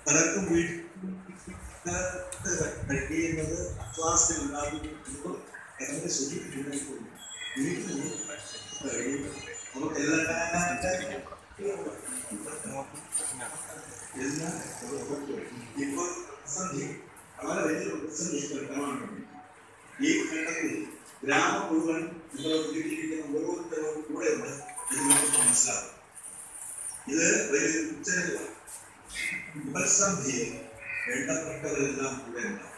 പലർക്കും വീട്ടിൽ കഴിക്കുന്നത് അക്ലാസിൽ ഉണ്ടാകുന്നു എന്നൊക്കെ സൂചിപ്പിക്കുന്നുണ്ട് വീട്ടിൽ കഴിയും നമുക്ക് എല്ലാം ഇപ്പോൾ പ്രതിസന്ധി വളരെ വലിയ പ്രതിസന്ധി ഘട്ടമാണ് ഈ ഘട്ടത്തിൽ ഗ്രാമം മുഴുവൻ നിങ്ങളെ ഉദ്ദേശിക്കുന്ന ഓരോരുത്തരും കൂടെ ഉണ്ട് എന്ന് നമുക്ക് മനസ്സിലാവും ഇത് വലിയ ഉച്ചരവാണ് ഉപസന്ധിയിൽ വേണ്ടപ്പെട്ടവരെല്ലാം കൂടെ ഉണ്ടാവും